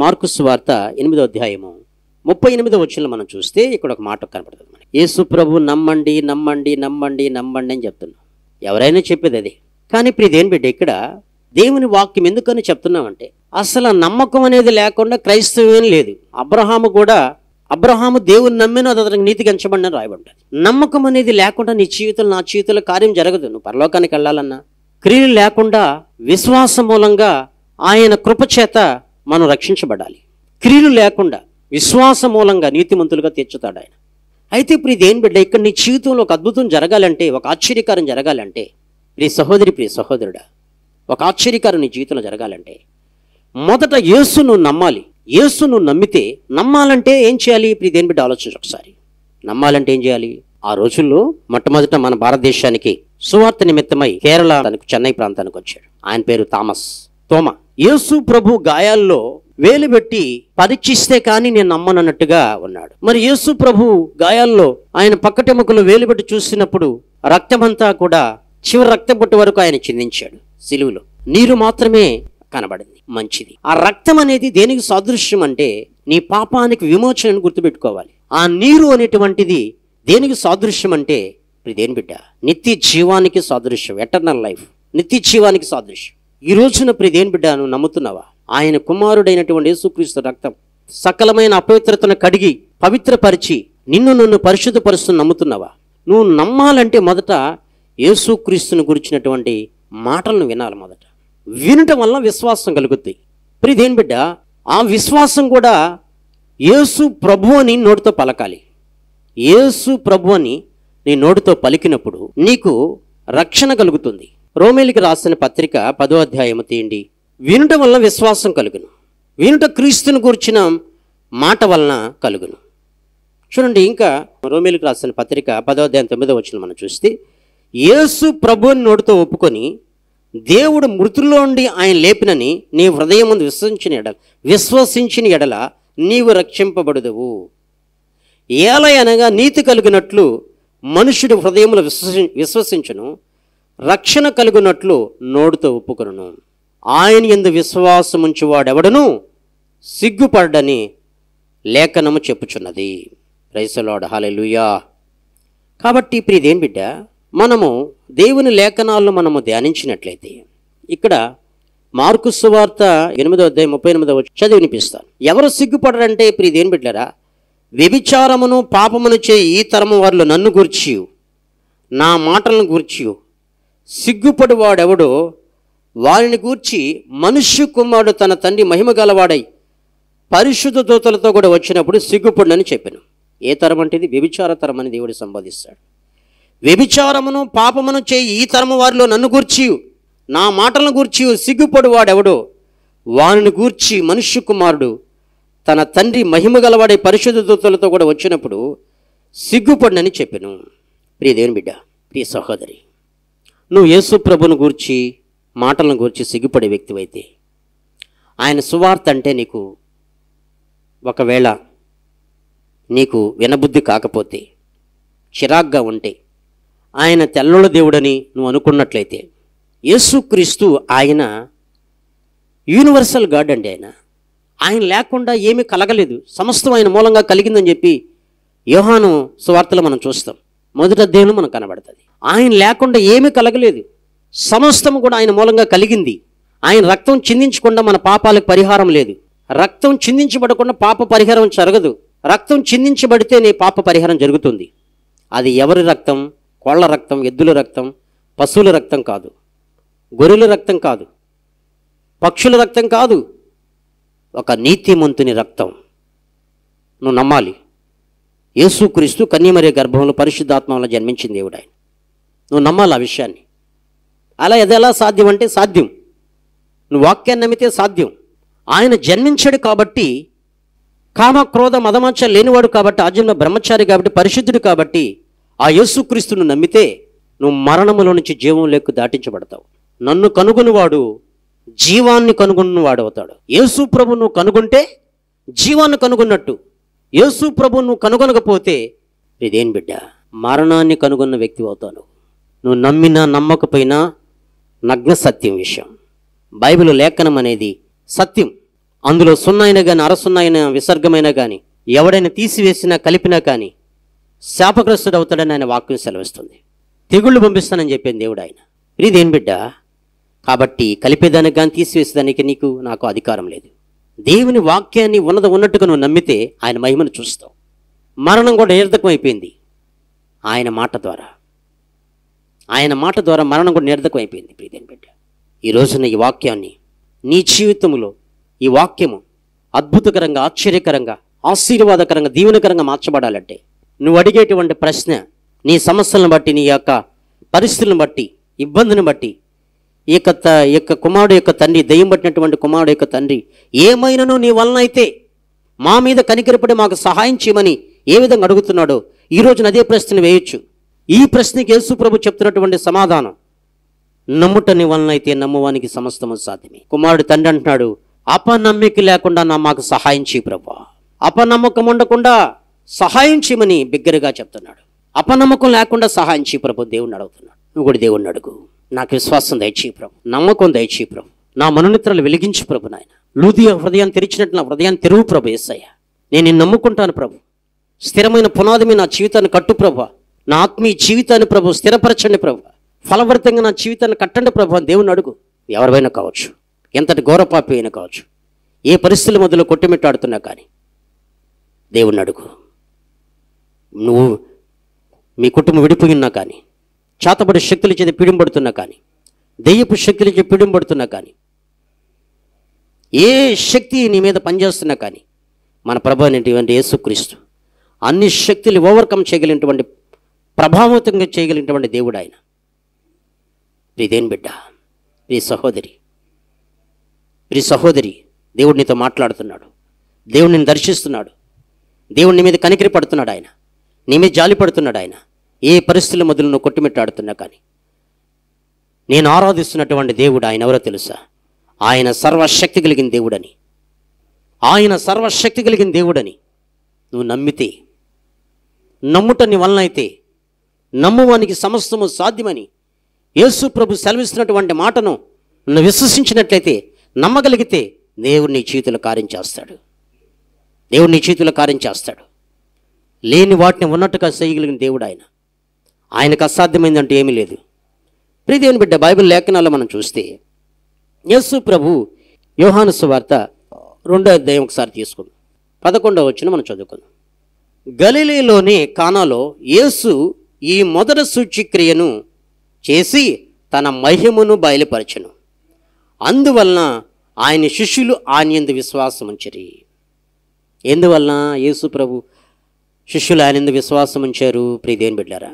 mark సువార్త ఎనిమిదో అధ్యాయము ముప్పై ఎనిమిదో వచ్చిన మనం చూస్తే ఇక్కడ ఒక మాట కనపడుతుంది మనకి యేసు ప్రభు నమ్మండి నమ్మండి నమ్మండి నమ్మండి అని చెప్తున్నాం ఎవరైనా చెప్పేది అది కానీ ఇప్పుడు ఇదేం బిడ్డ ఇక్కడ దేవుని వాక్యం ఎందుకని చెప్తున్నామంటే అసలు నమ్మకం అనేది లేకుండా క్రైస్తవం లేదు అబ్రహాము కూడా అబ్రహాము దేవుని నమ్మిన అది అతనికి నీతికి ఎంచబడిన రాయబడ్డది నమ్మకం అనేది లేకుండా నీ జీవితంలో నా జీవితంలో కార్యం జరగదు నువ్వు పరలోకానికి వెళ్ళాలన్నా క్రియలు లేకుండా విశ్వాసం మూలంగా ఆయన కృపచేత మనం రక్షించబడాలి క్రియలు లేకుండా విశ్వాసం మూలంగా నీతిమంతులుగా తీర్చుతాడు ఆయన అయితే ఇప్పుడు ఇదేం బిడ్డ ఇక్కడ నీ జీవితంలో ఒక అద్భుతం జరగాలంటే ఒక ఆశ్చర్యకారం జరగాలంటే ప్రియ సహోదరి ప్రియ సహోదరుడా ఒక ఆశ్చర్యకారం నీ జీవితంలో జరగాలంటే మొదట యేసు నువ్వు నమ్మాలి యేసు నువ్వు నమ్మితే నమ్మాలంటే ఏం చేయాలి ఇప్పుడు ఇదేం బిడ్డ ఆలోచించు ఒకసారి నమ్మాలంటే ఏం చేయాలి ఆ రోజుల్లో మొట్టమొదట మన భారతదేశానికి సువార్త నిమిత్తమై కేరళ తనకు చెన్నై ప్రాంతానికి వచ్చాడు ఆయన పేరు థామస్ తోమ యేసు ప్రభు గాయాల్లో వేలు పెట్టి పరీక్షిస్తే కానీ నేను నమ్మనన్నట్టుగా ఉన్నాడు మరి యేసు ప్రభు గాయాల్లో ఆయన పక్కటెముకలు వేలు పెట్టి చూసినప్పుడు రక్తమంతా కూడా చివరి రక్తం పొట్టు వరకు ఆయన చిందించాడు సిలువులో నీరు మాత్రమే కనబడింది మంచిది ఆ రక్తం అనేది దేనికి సాదృశ్యం అంటే నీ పాపానికి విమోచనను గుర్తుపెట్టుకోవాలి ఆ నీరు అనేటువంటిది దేనికి సాదృశ్యం అంటే ఇప్పుడు దేని బిడ్డ నిత్య జీవానికి సాదృశ్యం ఎటర్నల్ లైఫ్ నిత్య జీవానికి సాదృశ్యం ఈ రోజున ప్రిదేని బిడ్డ నువ్వు నమ్ముతున్నావా ఆయన కుమారుడైనటువంటి యేసుక్రీస్తు రక్తం సకలమైన అపవిత్రతను కడిగి పవిత్రపరిచి నిన్ను నన్ను పరిశుద్ధపరుస్తూ నమ్ముతున్నావా నువ్వు నమ్మాలంటే మొదట యేసుక్రీస్తుని గురించినటువంటి మాటలను వినాలి మొదట వినటం వల్ల విశ్వాసం కలుగుద్ది ప్రిదేని బిడ్డ ఆ విశ్వాసం కూడా యేసు ప్రభు అని నోటితో పలకాలి యేసు ప్రభు అని నీ నోటితో పలికినప్పుడు నీకు రక్షణ కలుగుతుంది రోమేలికి రాసిన పత్రిక పదో అధ్యాయము తీయండి వినుట వలన విశ్వాసం కలుగును వినుట క్రీస్తుని కూర్చిన మాట వలన కలుగును చూడండి ఇంకా రోమేలికి రాసిన పత్రిక పదో అధ్యాయం తొమ్మిదో వచ్చిన మనం చూస్తే యేసు ప్రభు అని నోటితో ఒప్పుకొని దేవుడు మృతుల్లో ఉండి ఆయన లేపినని నీ హృదయం ముందు విశ్వసించిన ఎడల విశ్వసించిన ఎడల నీవు రక్షింపబడదువు ఏల అనగా నీతి కలిగినట్లు మనుషుడు హృదయములో విశ్వసి విశ్వసించును రక్షణ కలుగునట్లు నోడుతో ఒప్పుకొనును ఆయన ఎందు విశ్వాసముంచువాడెవడను సిగ్గుపడ్డని లేఖనము చెప్పుచున్నది రైసలాడ్ హాలెలుయా కాబట్టి ఇప్పుడు ఇదేం బిడ్డ మనము దేవుని లేఖనాలను మనము ధ్యానించినట్లయితే ఇక్కడ మార్కు సువార్త ఎనిమిదో అధ్యాయం ముప్పై ఎనిమిదో వచ్చి చదివి వినిపిస్తాను ఎవరు సిగ్గుపడరంటే ఇప్పుడు ఇదేం బిడ్డరా వ్యభిచారమును పాపమును చే ఈ తరము వారిలో నన్ను గూర్చి నా మాటలను గూర్చి సిగ్గుపడి వాడెవడో వారిని గూర్చి మనుష్య కుమారుడు తన తండ్రి మహిమ గలవాడై పరిశుద్ధ దూతలతో కూడా వచ్చినప్పుడు సిగ్గుపడినని చెప్పాను ఏ తరం అంటే ఇది వ్యభిచార తరం అని దేవుడు సంబోధిస్తాడు వ్యభిచారమును పాపమును చేయి ఈ తరము వారిలో నన్ను గూర్చి నా మాటలను గూర్చి సిగ్గుపడు వాడెవడో వారిని గూర్చి మనుష్య కుమారుడు తన తండ్రి మహిమ గలవాడే పరిశుద్ధ దూతలతో కూడా వచ్చినప్పుడు సిగ్గుపడినని చెప్పాను ప్రియ దేవుని బిడ్డ ప్రియ సహోదరి నువ్వు యేసు ప్రభుని గూర్చి మాటలను గూర్చి సిగ్గుపడే వ్యక్తివైతే ఆయన సువార్త అంటే నీకు ఒకవేళ నీకు వినబుద్ధి కాకపోతే చిరాగ్గా ఉంటే ఆయన తెల్లోళ్ళ దేవుడని నువ్వు అనుకున్నట్లయితే యేసుక్రీస్తు ఆయన యూనివర్సల్ గాడ్ అండి ఆయన ఆయన లేకుండా ఏమీ కలగలేదు సమస్తం ఆయన మూలంగా కలిగిందని చెప్పి యోహాను సువార్తలో మనం చూస్తాం మొదటి అధ్యాయంలో మనకు కనబడుతుంది ఆయన లేకుండా ఏమీ కలగలేదు సమస్తం కూడా ఆయన మూలంగా కలిగింది ఆయన రక్తం చిందించకుండా మన పాపాలకు పరిహారం లేదు రక్తం చిందించబడకుండా పాప పరిహారం జరగదు రక్తం చిందించబడితే నీ పాప పరిహారం జరుగుతుంది అది ఎవరి రక్తం కోళ్ల రక్తం ఎద్దుల రక్తం పశువుల రక్తం కాదు గొర్రెల రక్తం కాదు పక్షుల రక్తం కాదు ఒక నీతిమంతుని రక్తం నువ్వు నమ్మాలి యేసుక్రీస్తు కన్యమరే గర్భంలో పరిశుద్ధాత్మలో జన్మించిన దేవుడు ఆయన నువ్వు నమ్మాలి ఆ విషయాన్ని అలా అది ఎలా సాధ్యం అంటే సాధ్యం నువ్వు వాక్యాన్ని నమ్మితే సాధ్యం ఆయన జన్మించాడు కాబట్టి కామ క్రోధ మదమచ్చ లేనివాడు కాబట్టి ఆజన్మ బ్రహ్మచారి కాబట్టి పరిశుద్ధుడు కాబట్టి ఆ యేసుక్రీస్తును నమ్మితే నువ్వు మరణములో నుంచి జీవం లేకు దాటించబడతావు నన్ను కనుగొనివాడు జీవాన్ని కనుగొన్నవాడు అవుతాడు యేసు ప్రభు నువ్వు కనుగొంటే జీవాన్ని కనుగొన్నట్టు యేసు ప్రభు నువ్వు కనుగొనకపోతే ఇదేం బిడ్డ మరణాన్ని కనుగొన్న వ్యక్తి అవుతాను నువ్వు నమ్మినా నమ్మకపోయినా నగ్న సత్యం విషయం బైబిల్ లేఖనం అనేది సత్యం అందులో సున్నైన కానీ అరసున్నైన విసర్గమైన కానీ ఎవడైనా తీసివేసినా కలిపినా కానీ శాపగ్రస్తుడు అవుతాడని ఆయన వాక్యం సెలవిస్తుంది తెగుళ్ళు పంపిస్తానని చెప్పింది దేవుడు ఆయన ఇదేం బిడ్డ కాబట్టి కలిపేదానికి కానీ తీసివేసేదానికి నీకు నాకు అధికారం లేదు దేవుని వాక్యాన్ని ఉన్నది ఉన్నట్టుగా నువ్వు నమ్మితే ఆయన మహిమను చూస్తావు మరణం కూడా నిరర్ధకం అయిపోయింది ఆయన మాట ద్వారా ఆయన మాట ద్వారా మరణం కూడా నిరర్ధకం అయిపోయింది ప్రీతిని బిడ్డ ఈ రోజున ఈ వాక్యాన్ని నీ జీవితంలో ఈ వాక్యము అద్భుతకరంగా ఆశ్చర్యకరంగా ఆశీర్వాదకరంగా దీవెనకరంగా మార్చబడాలంటే నువ్వు అడిగేటువంటి ప్రశ్న నీ సమస్యలను బట్టి నీ యొక్క పరిస్థితులను బట్టి ఇబ్బందిని బట్టి ఈ యొక్క త- ఈ యొక్క కుమారుడు యొక్క తండ్రి దయ్యం పట్టినటువంటి కుమారుడు యొక్క తండ్రి ఏమైనాను నీ వలన అయితే మా మీద కనికరపడి మాకు సహాయం చేయమని ఏ విధంగా అడుగుతున్నాడో ఈ రోజున అదే ప్రశ్న వేయొచ్చు ఈ ప్రశ్నకి యేసు ప్రభు చెప్తున్నటువంటి సమాధానం నమ్ముట నీ వలన అయితే నమ్మువానికి సమస్తము సాధ్యమే కుమారుడు తండ్రి అంటున్నాడు అపనమ్మిక లేకుండా నా మాకు సహాయం చేయి ప్రభా అపనమ్మకం ఉండకుండా సహాయం చేయమని బిగ్గరగా చెప్తున్నాడు అపనమ్మకం లేకుండా సహాయం చేయి ప్రభు దేవుణ్ణి అడుగుతున్నాడు నువ్వు కూడా దేవుణ్ణి అడుగు నాకు విశ్వాసం దయచేయి ప్రభు నమ్మకం దయచేయి ప్రభు నా మనోనిత్రలు వెలిగించు ప్రభు నాయన లూదియ హృదయాన్ని తెరిచినట్టు నా హృదయాన్ని తెరువు ప్రభు ఏసయ్య నేను నిన్ను నమ్ముకుంటాను ప్రభు స్థిరమైన పునాది మీద నా జీవితాన్ని కట్టు ప్రభు నా ఆత్మీయ జీవితాన్ని ప్రభు స్థిరపరచండి ప్రభు ఫలవర్తంగా నా జీవితాన్ని కట్టండి ప్రభు అని దేవుని అడుగు ఎవరివైనా కావచ్చు ఎంతటి ఘోరపాపి అయినా కావచ్చు ఏ పరిస్థితుల మధ్యలో కొట్టుమిట్టాడుతున్నా కానీ దేవుణ్ణి అడుగు నువ్వు మీ కుటుంబం విడిపోయినా కానీ చేతబడి శక్తుల చేత పీడింపడుతున్నా కానీ దెయ్యపు శక్తుల చేత పీడింపడుతున్నా కానీ ఏ శక్తి నీ మీద పనిచేస్తున్నా కానీ మన ప్రభు అనేటువంటి యేసుక్రీస్తు అన్ని శక్తులు ఓవర్కమ్ చేయగలిగినటువంటి ప్రభావితంగా చేయగలిగినటువంటి దేవుడు ఆయన ప్రిదేన్ బిడ్డ ప్రియ సహోదరి ప్రియ సహోదరి దేవుడు నీతో మాట్లాడుతున్నాడు దేవుడు నిన్ను దర్శిస్తున్నాడు దేవుడు నీ మీద కనికిరి పడుతున్నాడు ఆయన నీ మీద జాలి పడుతున్నాడు ఆయన ఏ పరిస్థితుల మొదలు నువ్వు కొట్టుమిట్టాడుతున్నా కానీ నేను ఆరాధిస్తున్నటువంటి దేవుడు ఆయన ఎవరో తెలుసా ఆయన సర్వశక్తి కలిగిన దేవుడని ఆయన సర్వశక్తి కలిగిన దేవుడని నువ్వు నమ్మితే నమ్ముట నీ వలన అయితే నమ్మువానికి సమస్తము సాధ్యమని యేసు ప్రభు సెలవిస్తున్నటువంటి మాటను నువ్వు విశ్వసించినట్లయితే నమ్మగలిగితే దేవుడు నీ చేతులు కార్యం చేస్తాడు దేవుడు నీ చేతులు కార్యం చేస్తాడు లేని వాటిని ఉన్నట్టుగా చేయగలిగిన దేవుడు ఆయన ఆయనకు అసాధ్యమైందంటూ ఏమీ లేదు ప్రియదేవుని బిడ్డ బైబిల్ లేఖనాల్లో మనం చూస్తే యేసు ప్రభు యోహాను సువార్త రెండో అధ్యాయం ఒకసారి తీసుకుందాం పదకొండవ వచ్చిన మనం చదువుకుందాం గలిలీలోని కానాలో యేసు ఈ మొదటి సూచిక్రియను చేసి తన మహిమను బయలుపరచను అందువలన ఆయన శిష్యులు ఆయన యందు విశ్వాసం ఉంచరి ఎందువలన యేసు ప్రభు శిష్యులు ఆయన యందు విశ్వాసం ఉంచారు ప్రియదేని బిడ్డారా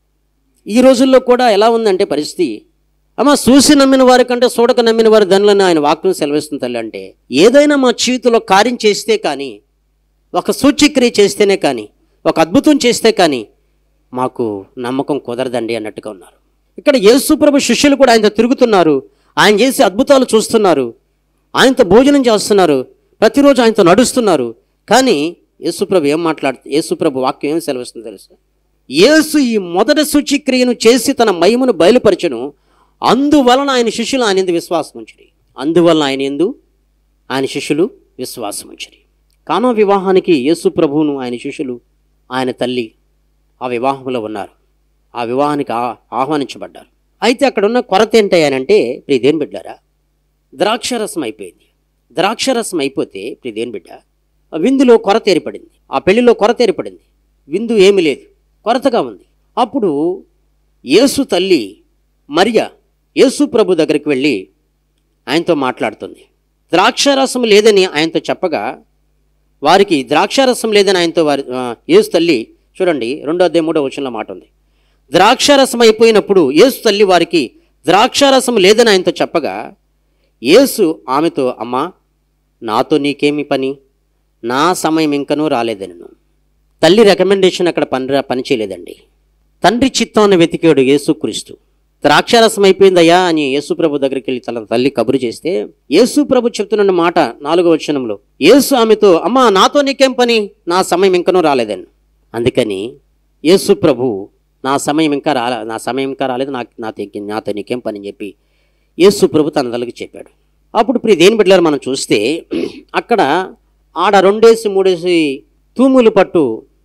ఈ రోజుల్లో కూడా ఎలా ఉందంటే పరిస్థితి అమ్మ చూసి నమ్మిన వారి కంటే చూడక నమ్మిన వారి ధనులను ఆయన వాక్యం సెలవిస్తుంది తల్లి అంటే ఏదైనా మా జీవితంలో కార్యం చేస్తే కానీ ఒక సూచిక్రియ చేస్తేనే కానీ ఒక అద్భుతం చేస్తే కానీ మాకు నమ్మకం కుదరదండి అన్నట్టుగా ఉన్నారు ఇక్కడ యేసుప్రభు శిష్యులు కూడా ఆయనతో తిరుగుతున్నారు ఆయన చేసే అద్భుతాలు చూస్తున్నారు ఆయనతో భోజనం చేస్తున్నారు ప్రతిరోజు ఆయనతో నడుస్తున్నారు కానీ యేసుప్రభు ఏం మాట్లాడు యేసుప్రభు వాక్యం ఏం సెలవిస్తుంది తెలుసా యేసు ఈ మొదటి సూచిక్రియను చేసి తన మహిమను బయలుపరచను అందువలన ఆయన శిష్యులు ఆయన ఎందు విశ్వాసం ఉంచరి అందువలన ఆయన ఎందు ఆయన శిష్యులు విశ్వాసం ఉంచరి కానా వివాహానికి యేసు ప్రభువును ఆయన శిష్యులు ఆయన తల్లి ఆ వివాహంలో ఉన్నారు ఆ వివాహానికి ఆ- ఆహ్వానించబడ్డారు అయితే అక్కడ ఉన్న కొరత ఏంటయ్యానంటే ప్రియదేని బిడ్డారా ద్రాక్షరసం అయిపోయింది ద్రాక్షరసం అయిపోతే ప్రియదేని బిడ్డ ఆ విందులో కొరత ఏర్పడింది ఆ పెళ్లిలో కొరత ఏర్పడింది విందు ఏమీ లేదు కొరతగా ఉంది అప్పుడు యేసు తల్లి మరియ యేసు ప్రభు దగ్గరికి వెళ్ళి ఆయనతో మాట్లాడుతుంది ద్రాక్షారసం లేదని ఆయనతో చెప్పగా వారికి ద్రాక్షారసం లేదని ఆయనతో వారి ఆ, యేసు తల్లి చూడండి రెండో అధ్యాయం మూడో వచనంలో మాట ఉంది ద్రాక్షారసం అయిపోయినప్పుడు యేసు తల్లి వారికి ద్రాక్షారసం లేదని ఆయనతో చెప్పగా యేసు ఆమెతో అమ్మా నాతో నీకేమి పని నా సమయం ఇంకనూ రాలేదనను తల్లి రికమెండేషన్ అక్కడ పని పని చేయలేదండి తండ్రి చిత్తాన్ని వెతికాడు యేసుక్రీస్తు ద్రాక్షారసం అయిపోయిందయ్యా అని యేసుప్రభు దగ్గరికి వెళ్ళి తన తల్లి కబురు చేస్తే యేసుప్రభు చెప్తున్న మాట నాలుగో వచనంలో యేసు ఆమెతో అమ్మా నాతో నీకేం పని నా సమయం ఇంకనూ రాలేదని అందుకని యేసుప్రభు నా సమయం ఇంకా రాలే నా సమయం ఇంకా రాలేదు నాకు నాతో ఇంక- నాతో నీకేం పని అని చెప్పి యేసుప్రభు తన తల్లికి చెప్పాడు అప్పుడు ప్రియ దేని బిడ్డలారు మనం చూస్తే అక్కడ ఆడ రెండేసి మూడేసి తూములు పట్టు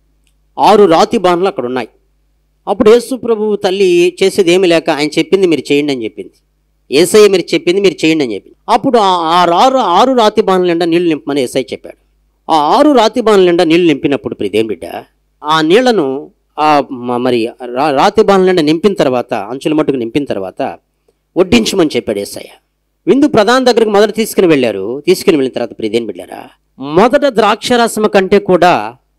ఆరు రాతి బాణలు అక్కడ ఉన్నాయి అప్పుడు యేసు ప్రభు తల్లి చేసేది ఏమి లేక ఆయన చెప్పింది మీరు చేయండి అని చెప్పింది ఏసయ్య మీరు చెప్పింది మీరు చేయండి అని చెప్పింది అప్పుడు ఆ- ఆ ఆరు ఆరు రాతి బాణల నిండా నీళ్లు నింపమని ఏసై చెప్పాడు ఆ ఆరు రాతి బాణల నిండా నీళ్లు నింపినప్పుడు ప్రిదేం బిడ్డ ఆ నీళ్లను ఆ మ- మరి రా- రాతి బాణల నిండా నింపిన తర్వాత అంచుల మట్టుకు నింపిన తర్వాత వడ్డించమని చెప్పాడు ఏసయ్య విందు ప్రధాన దగ్గరకు మొదట తీసుకుని వెళ్ళారు తీసుకుని వెళ్ళిన తర్వాత ప్రిదేం బిడ్డారా మొదట ద్రాక్షరసము కంటే కూడా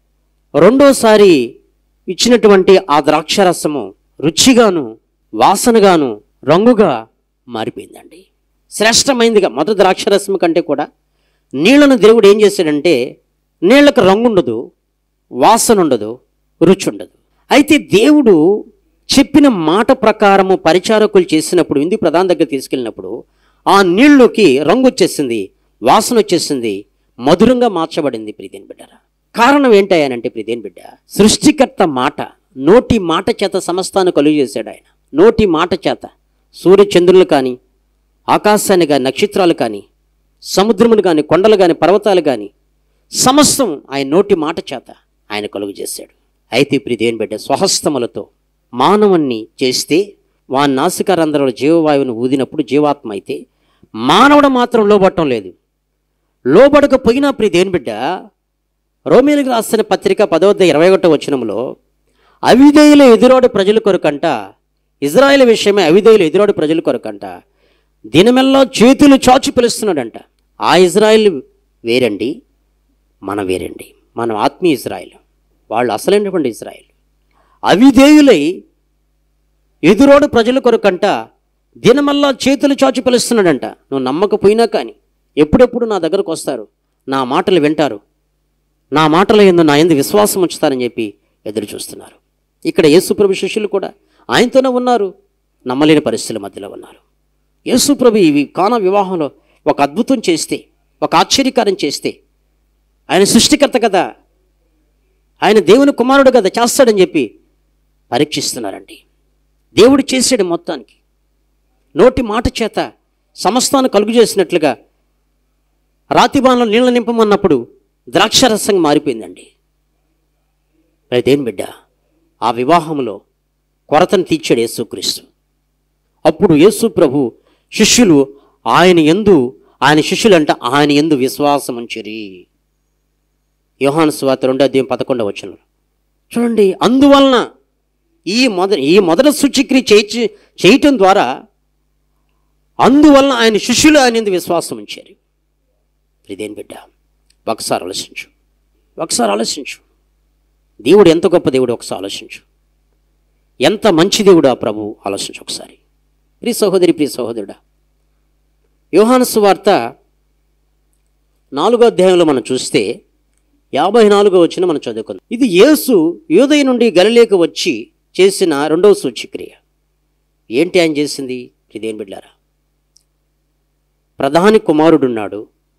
రెండోసారి ఇచ్చినటువంటి ఆ ద్రాక్షరసము రుచిగాను వాసనగాను రంగుగా మారిపోయిందండి శ్రేష్టమైందిగా మొదటి ద్రాక్షరసం కంటే కూడా నీళ్లను దేవుడు ఏం చేశాడంటే నీళ్లకు రంగు ఉండదు వాసన ఉండదు రుచి ఉండదు అయితే దేవుడు చెప్పిన మాట ప్రకారము పరిచారకులు చేసినప్పుడు ఇంది ప్రధాన దగ్గర తీసుకెళ్ళినప్పుడు ఆ నీళ్ళకి రంగు వచ్చేసింది వాసన వచ్చేసింది మధురంగా మార్చబడింది ప్రీతిని బిడ్డరా కారణం ఏంటయ్యానంటే ప్రీతిని బిడ్డ సృష్టికర్త మాట నోటి మాట చేత సమస్తాన్ని కలుగు చేశాడు ఆయన నోటి మాట చేత సూర్య చంద్రులు కానీ ఆకాశాన్ని కానీ నక్షత్రాలు కానీ సముద్రములు కానీ కొండలు కానీ పర్వతాలు కానీ సమస్తం ఆయన నోటి మాట చేత ఆయన కలుగు చేశాడు అయితే ఇప్పుడు ఇదేం బిడ్డ స్వహస్తములతో మానవుణ్ణి చేస్తే వాని నాసికారంధ్రంలో జీవవాయువును ఊదినప్పుడు జీవాత్మ అయితే మానవుడు మాత్రం లోబట్టం లేదు లోబడకపోయినా ప్రియ దేని బిడ్డ రోమిలకు రాసిన పత్రిక పదవద్ద ఇరవై ఒకటో వచనంలో అవిధేయుల ఎదురోడు ప్రజల కొరకంట ఇజ్రాయెల్ విషయమే అవిధేయుల ఎదురోడు ప్రజల కొరకంట దినమెల్లా చేతులు చాచి పిలుస్తున్నాడంట ఆ ఇజ్రాయెల్ వేరండి మన వేరండి మనం ఆత్మీయ ఇజ్రాయెల్ వాళ్ళు అసలైనటువంటి ఇజ్రాయెల్ అవిధేయులై ఎదురోడు ప్రజల కొరకంట దినమల్లా చేతులు చాచి పిలుస్తున్నాడంట నువ్వు నమ్మకపోయినా కానీ ఎప్పుడెప్పుడు నా దగ్గరకు వస్తారు నా మాటలు వింటారు నా మాటల ఎందు నా ఎందు విశ్వాసం ఉంచుతారని చెప్పి ఎదురు చూస్తున్నారు ఇక్కడ యేసుప్రభు శిష్యులు కూడా ఆయనతోనే ఉన్నారు నమ్మలేని పరిస్థితుల మధ్యలో ఉన్నారు యేసుప్రభు ఇవి కాన వివాహంలో ఒక అద్భుతం చేస్తే ఒక ఆశ్చర్యకారం చేస్తే ఆయన సృష్టికర్త కదా ఆయన దేవుని కుమారుడు కదా చేస్తాడని చెప్పి పరీక్షిస్తున్నారండి దేవుడు చేసాడు మొత్తానికి నోటి మాట చేత సమస్తాన్ని కలుగు చేసినట్లుగా రాతిబాణలో నీళ్ళ నింపమన్నప్పుడు ద్రాక్షరసం మారిపోయిందండి అయితేం బిడ్డ ఆ వివాహంలో కొరతను తీర్చాడు యేసుక్రీస్తు అప్పుడు యేసు ప్రభు శిష్యులు ఆయన ఎందు ఆయన శిష్యులు అంట ఆయన ఎందు విశ్వాసం ఉంచిరి యోహాను స్వాత రెండో అధ్యాయం పదకొండవ వచ్చిన చూడండి అందువలన ఈ మొద ఈ మొదటి సూచిక్రియ చేయి చేయటం ద్వారా అందువలన ఆయన శిష్యులు ఆయన ఎందు విశ్వాసం ఉంచారు ఇదేం బిడ్డ ఒకసారి ఆలోచించు ఒకసారి ఆలోచించు దేవుడు ఎంత గొప్ప దేవుడు ఒకసారి ఆలోచించు ఎంత మంచి దేవుడు ఆ ప్రభు ఆలోచించు ఒకసారి ప్రియ సహోదరి ప్రియ సహోదరుడా యోహాను సువార్త నాలుగో అధ్యాయంలో మనం చూస్తే యాభై నాలుగో వచ్చిన మనం చదువుకుందాం ఇది యేసు యోదయ నుండి గలిలేక వచ్చి చేసిన రెండవ సూచిక్రియ ఏంటి ఆయన చేసింది ఇదేం బిడ్డారా ప్రధాని కుమారుడున్నాడు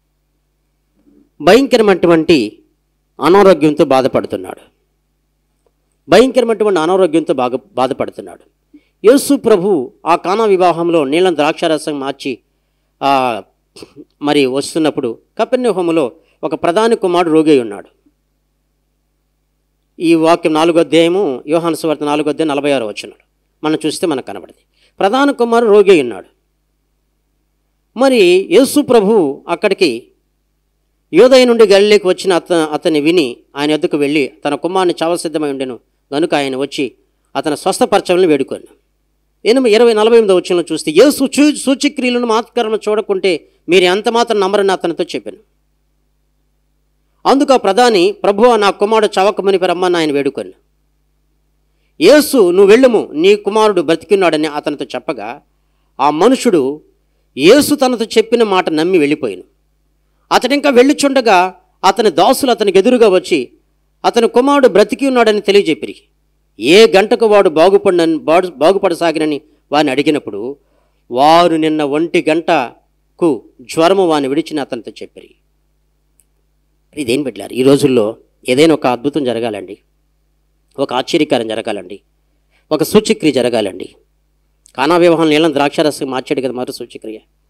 భయంకరమైనటువంటి అనారోగ్యంతో బాధపడుతున్నాడు భయంకరమైనటువంటి అనారోగ్యంతో బాగా బాధపడుతున్నాడు యేసు ప్రభు ఆ కానా వివాహంలో నీళ్ళని ద్రాక్షారసం మార్చి ఆ, మరి వస్తున్నప్పుడు కపెర్నహోములో ఒక ప్రధాని కుమారుడు రోగి అయి ఉన్నాడు ఈ వాక్యం నాలుగో అధ్యాయము యోహాను సువార్త నాలుగో అధ్యాయం నలభై ఆరు వచ్చినాడు మనం చూస్తే మనకు కనబడింది ప్రధాన కుమారుడు రోగి అయి ఉన్నాడు మరి యేసు ప్రభు అక్కడికి యోదయ నుండి గలిలోకి వచ్చిన అత అతన్ని విని ఆయన ఎద్దుకు వెళ్ళి తన కుమారుని చావసిద్ధమై ఉండెను గనుక ఆయన వచ్చి అతని స్వస్థపరచమని వేడుకొని ఎనిమిది ఇరవై నలభై ఎనిమిది వచ్చిన చూస్తే ఏ సూచు సూచిక్రియలను మాత్కరణ చూడకుంటే మీరు ఎంత మాత్రం నమ్మరని అతనితో చెప్పాను అందుకు ఆ ప్రధాని ప్రభు నా కుమారుడు చవకమని రమ్మని ఆయన వేడుకొని యేసు నువ్వు వెళ్ళుము నీ కుమారుడు బ్రతికున్నాడని అతనితో చెప్పగా ఆ మనుషుడు యేసు తనతో చెప్పిన మాట నమ్మి వెళ్ళిపోయాను అతడు ఇంకా వెళ్ళిచుండగా అతని దాసులు అతనికి ఎదురుగా వచ్చి అతని కుమారుడు బ్రతికి ఉన్నాడని తెలియజెప్పిరి ఏ గంటకు వాడు బాగుపడినని బాగు బాగుపడసాగినని వారిని అడిగినప్పుడు వారు నిన్న ఒంటి గంటకు జ్వరము వాని విడిచిన అతనితో చెప్పిరి ఇదేం పెట్టారు ఈ రోజుల్లో ఏదైనా ఒక అద్భుతం జరగాలండి ఒక ఆశ్చర్యకారం జరగాలండి ఒక సూచక్రియ జరగాలండి కానా వివాహం నీళ్ళని ద్రాక్షారసం మార్చాడు కదా మరో సూచక్రియ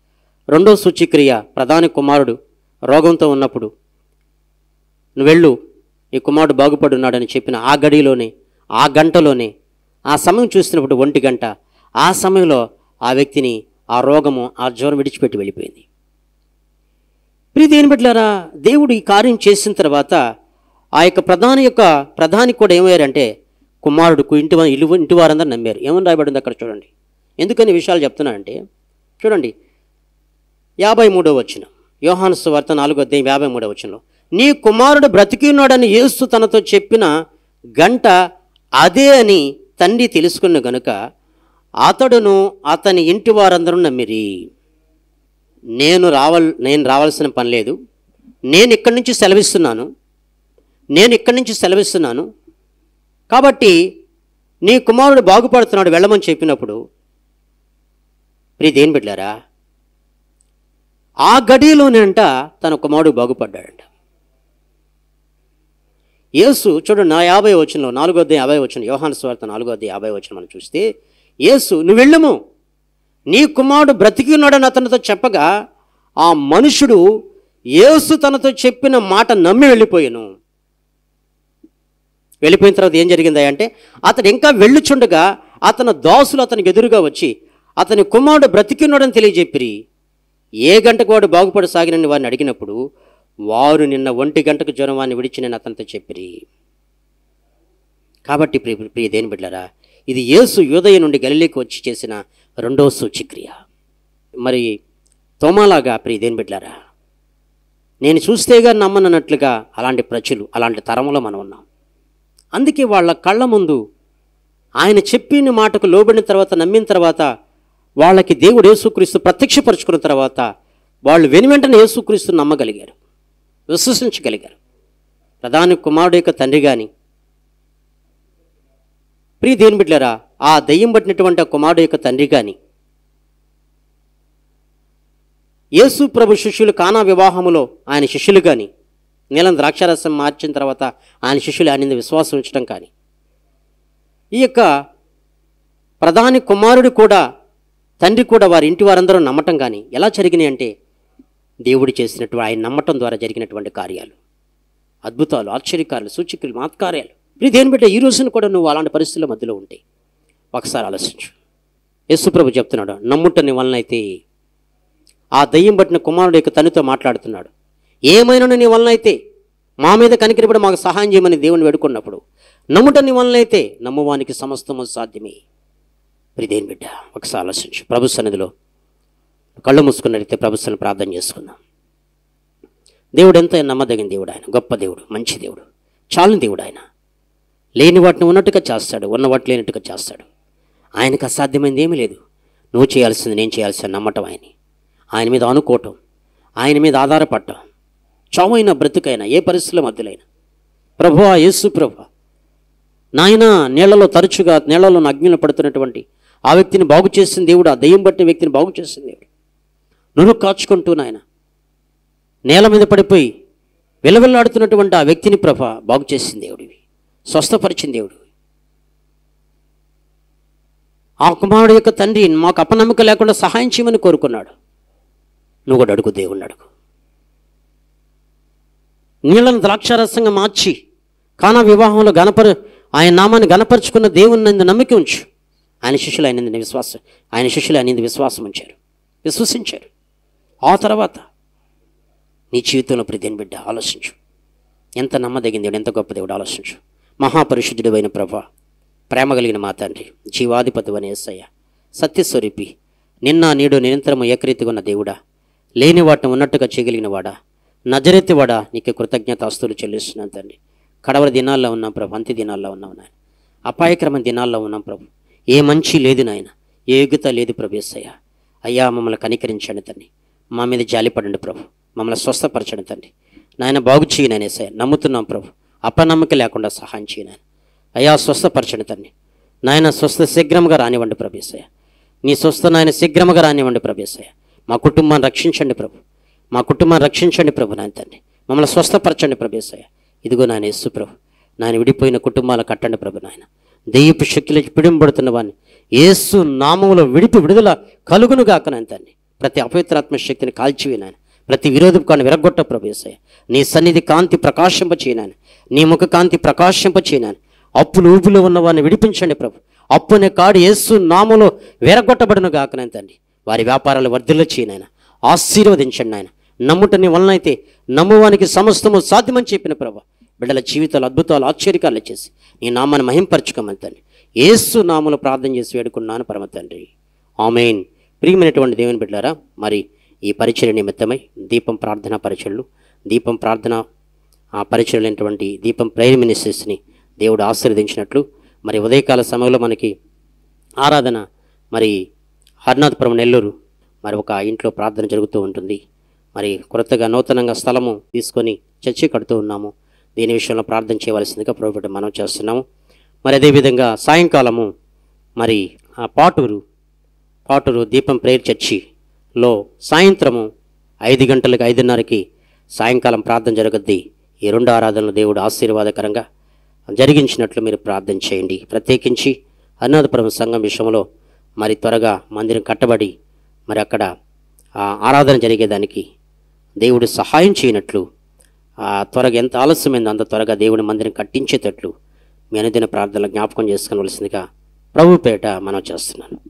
రెండో సూచిక్రియ ప్రధాని కుమారుడు రోగంతో ఉన్నప్పుడు నువ్వు వెళ్ళు ఈ కుమారుడు బాగుపడున్నాడని చెప్పిన ఆ గడిలోనే ఆ గంటలోనే ఆ సమయం చూసినప్పుడు ఒంటి గంట ఆ సమయంలో ఆ వ్యక్తిని ఆ రోగము ఆ జ్వరం విడిచిపెట్టి వెళ్ళిపోయింది ప్రీతి ఏం పెట్టారా దేవుడు ఈ కార్యం చేసిన తర్వాత ఆ యొక్క ప్రధాని యొక్క ప్రధాని కూడా ఏమయ్యారంటే కుమారుడుకు ఇంటి వా- ఇల్లు ఇంటి వారందరూ నమ్మారు ఏమని రాయబడింది అక్కడ చూడండి ఎందుకని ఈ విషయాలు చెప్తున్నానంటే చూడండి యాభై మూడో వచ్చిన యోహాను సువార్త నాలుగో అధ్యాయం యాభై మూడో వచ్చినలో నీ కుమారుడు బ్రతికి ఉన్నాడని యేసు తనతో చెప్పిన గంట అదే అని తండ్రి తెలుసుకున్న గనుక అతడును అతని ఇంటి వారందరూ నమ్మిరి నేను రావల్ నేను రావాల్సిన పని లేదు నేను ఇక్కడి నుంచి సెలవిస్తున్నాను నేను ఇక్కడి నుంచి సెలవిస్తున్నాను కాబట్టి నీ కుమారుడు బాగుపడుతున్నాడు వెళ్ళమని చెప్పినప్పుడు ప్రియ దేని బిడ్డారా ఆ గడిలోనంట తన కుమారుడు బాగుపడ్డాడంట యేసు చూడండి నా యాభై వచనంలో నాలుగో అధ్యాయం యాభై వచ్చిన యోహాను స్వార్థ నాలుగో అధ్యాయం యాభై వచ్చిన మనం చూస్తే యేసు నువ్వు వెళ్ళము నీ కుమారుడు బ్రతికి ఉన్నాడని అతనితో చెప్పగా ఆ మనుషుడు యేసు తనతో చెప్పిన మాట నమ్మి వెళ్ళిపోయాను వెళ్ళిపోయిన తర్వాత ఏం జరిగిందా అంటే అతడు ఇంకా వెళ్ళుచుండగా అతని దాసులు అతనికి ఎదురుగా వచ్చి అతని కుమారుడు బ్రతికి ఉన్నాడని తెలియజెప్పిరి ఏ గంటకు వాడు బాగుపడి సాగినని వారిని అడిగినప్పుడు వారు నిన్న ఒంటి గంటకు జ్వరం వాడిని విడిచి నేను అతనితో చెప్పిరి కాబట్టి ప్రియ ప్రియ దేని బిడ్డలారా ఇది యేసు యోదయ నుండి గలిలేకి వచ్చి చేసిన రెండో సూచిక్రియ మరి తోమాలాగా ప్రియ దేని బిడ్డలారా నేను చూస్తేగా నమ్మనన్నట్లుగా అలాంటి ప్రజలు అలాంటి తరంలో మనం ఉన్నాం అందుకే వాళ్ళ కళ్ళ ముందు ఆయన చెప్పిన మాటకు లోబడిన తర్వాత నమ్మిన తర్వాత వాళ్ళకి దేవుడు యేసుక్రీస్తు ప్రత్యక్షపరుచుకున్న తర్వాత వాళ్ళు వెను వెంటనే యేసుక్రీస్తు నమ్మగలిగారు విశ్వసించగలిగారు ప్రధాని కుమారుడు యొక్క తండ్రి కానీ ప్రియ దేని బిడ్డలారా ఆ దయ్యం పట్టినటువంటి ఆ కుమారుడు యొక్క తండ్రి కానీ యేసు ప్రభు శిష్యులు కానా వివాహములో ఆయన శిష్యులు కానీ నీలం ద్రాక్షారసం మార్చిన తర్వాత ఆయన శిష్యులు ఆయన మీద విశ్వాసం ఉంచడం కానీ ఈ యొక్క ప్రధాని కుమారుడు కూడా తండ్రి కూడా వారి ఇంటి వారందరూ నమ్మటం కానీ ఎలా జరిగినాయి అంటే దేవుడు చేసినట్టు ఆయన నమ్మటం ద్వారా జరిగినటువంటి కార్యాలు అద్భుతాలు ఆశ్చర్యకారులు సూచికలు మాత్కార్యాలు ఇది దేని బిడ్డ ఈ రోజున కూడా నువ్వు అలాంటి పరిస్థితుల మధ్యలో ఉంటే ఒకసారి ఆలోచించు యేసుప్రభు చెప్తున్నాడు నమ్ముటని వలనైతే ఆ దయ్యం పట్టిన కుమారుడు యొక్క తనితో మాట్లాడుతున్నాడు ఏమైనా నీ వలనైతే మా మీద కనికరిపడి మాకు సహాయం చేయమని దేవుని వేడుకున్నప్పుడు నమ్ముట నీ వలనైతే నమ్మువానికి సమస్తము సాధ్యమే ప్రిదేని బిడ్డ ఒకసారి ఆలోచించు ప్రభు సన్నిధిలో కళ్ళు మూసుకున్నట్లయితే ప్రభు సన్నిధిలో ప్రార్థన చేసుకుందాం దేవుడు ఎంత నమ్మదగిన దేవుడు ఆయన గొప్ప దేవుడు మంచి దేవుడు చాలని దేవుడు ఆయన లేని వాటిని ఉన్నట్టుగా చేస్తాడు ఉన్న వాటి లేనట్టుగా చేస్తాడు ఆయనకు అసాధ్యమైంది ఏమీ లేదు నువ్వు చేయాల్సింది నేను చేయాల్సిన నమ్మటం ఆయన్ని ఆయన మీద అనుకోవటం ఆయన మీద ఆధారపడటం చావైన బ్రతుకైనా ఏ పరిస్థితుల మధ్యలైనా ప్రభు యేసు ప్రభు నాయన నీళ్లలో తరచుగా నీళ్లలో అగ్నిలో పడుతున్నటువంటి ఆ వ్యక్తిని బాగు చేసిన దేవుడు ఆ దయ్యం పట్టిన వ్యక్తిని బాగు చేసిన దేవుడు నువ్వు కాచుకుంటూ నాయన నేల మీద పడిపోయి విలవిల్లాడుతున్నటువంటి ఆ వ్యక్తిని ప్రభ బాగు చేసిన దేవుడివి స్వస్థపరిచిన దేవుడివి ఆ కుమారుడు యొక్క తండ్రి మాకు అపనమ్మకం లేకుండా సహాయం చేయమని కోరుకున్నాడు నువ్వు కూడా అడుగు దేవుణ్ణి అడుగు నీళ్ళను ద్రాక్షారసంగా మార్చి కానా వివాహంలో గణపర ఆయన నామాన్ని గణపరుచుకున్న దేవుని నందు నమ్మిక ఉంచు ఆయన శిష్యులు ఆయన నందు విశ్వాసం ఆయన శిష్యులు ఆయన నందు విశ్వాసం ఉంచారు విశ్వసించారు ఆ తర్వాత నీ జీవితంలో ప్రతిని బిడ్డ ఆలోచించు ఎంత నమ్మదగిన దేవుడు ఎంత గొప్ప దేవుడు ఆలోచించు మహాపరిశుద్ధుడు అయిన ప్రభ ప్రేమ కలిగిన మా తండ్రి జీవాధిపతి అనే ఎస్సయ్య సత్యస్వరూపి నిన్న నేడు నిరంతరము ఏకరీతిగా ఉన్న దేవుడా లేని వాటిని ఉన్నట్టుగా చేయగలిగిన వాడా నజరెత్తివాడా నీకు కృతజ్ఞత అస్తులు చెల్లిస్తున్నాను తండ్రి కడవరి దినాల్లో ఉన్నాం ప్రభు అంత్య దినాల్లో ఉన్నాం నాయన అపాయకరమైన దినాల్లో ఉన్నాం ప్రభు ఏ మంచి లేదు నాయన ఏ యోగ్యత లేదు ప్రభు ఎస్సయ్య అయ్యా మమ్మల్ని కనికరించండి తండ్రి మా మీద జాలిపడండి ప్రభు మమ్మల్ని స్వస్థపరచండి తండ్రి నాయన బాగు చేయనని ఎస్సయ్య నమ్ముతున్నాం ప్రభు అపనమ్మక లేకుండా సహాయం చేయను అయ్యా స్వస్థపరచండి తండ్రి నాయన స్వస్థ శీఘ్రముగా రానివ్వండి ప్రభేశయ్య నీ స్వస్థ నాయన శీఘ్రముగా రానివ్వండి ప్రభేశయ్య మా కుటుంబాన్ని రక్షించండి ప్రభు మా కుటుంబాన్ని రక్షించండి ప్రభు నాయన తండ్రి మమ్మల్ని స్వస్థపరచండి ప్రభేశయ్య ఇదిగో నాయన యేసు ప్రభు నాయన విడిపోయిన కుటుంబాలు కట్టండి ప్రభు నాయన దెయ్యపు శక్తులకి పిడింపడుతున్న వాడిని యేసు నామములో విడిపి విడుదల కలుగును గాక నాయన తండ్రి ప్రతి అపవిత్రాత్మ శక్తిని కాల్చివే నాయన ప్రతి విరోధపు కాని విరగొట్ట ప్రభేసయ్య నీ సన్నిధి కాంతి ప్రకాశింప చేయనాను నీ ముఖ కాంతి ప్రకాశింప చేయనాను అప్పులు ఊపులో ఉన్న వారిని విడిపించండి ప్రభు అప్పు అనే కాడు యేసు నామలో విరగొట్టబడును గాకనే తండ్రి వారి వ్యాపారాలు వర్ధిల్ల చేయనాయన ఆశీర్వదించండి ఆయన నమ్ముటని వలనైతే నమ్మువానికి సమస్తము సాధ్యమని చెప్పిన ప్రభు బిడ్డల జీవితాలు అద్భుతాలు ఆశ్చర్యకాలు చేసి నీ నామాన్ని మహింపరచుకోమని తండ్రి యేసు నామలో ప్రార్థన చేసి వేడుకున్నాను పరమ తండ్రి ఆమెన్ ప్రియమైనటువంటి దేవుని బిడ్డారా మరి ఈ పరిచయ నిమిత్తమై దీపం ప్రార్థన పరిచయలు దీపం ప్రార్థన ఆ పరిచయలైనటువంటి దీపం ప్రేయర్ మినిస్ట్రీస్ని దేవుడు ఆశీర్వదించినట్లు మరి ఉదయకాల సమయంలో మనకి ఆరాధన మరి హర్నాథపురం నెల్లూరు మరి ఒక ఇంట్లో ప్రార్థన జరుగుతూ ఉంటుంది మరి కొత్తగా నూతనంగా స్థలము తీసుకొని చర్చి కడుతూ ఉన్నాము దీని విషయంలో ప్రార్థన చేయవలసిందిగా ప్రభుత్వం మనం చేస్తున్నాము మరి అదేవిధంగా సాయంకాలము మరి ఆ పాటూరు పాటూరు దీపం ప్రేయర్ చర్చిలో సాయంత్రము ఐదు గంటలకు ఐదున్నరకి సాయంకాలం ప్రార్థన జరగద్ది ఈ రెండు ఆరాధనలు దేవుడు ఆశీర్వాదకరంగా జరిగించినట్లు మీరు ప్రార్థన చేయండి ప్రత్యేకించి అన్నాథపురం సంఘం విషయంలో మరి త్వరగా మందిరం కట్టబడి మరి అక్కడ ఆ ఆరాధన జరిగేదానికి దేవుడు సహాయం చేయనట్లు ఆ త్వరగా ఎంత ఆలస్యమైందో అంత త్వరగా దేవుని మందిరం కట్టించేటట్లు మీ అనుదిన ప్రార్థనలు జ్ఞాపకం చేసుకోవలసిందిగా ప్రభు పేట మనం చేస్తున్నాను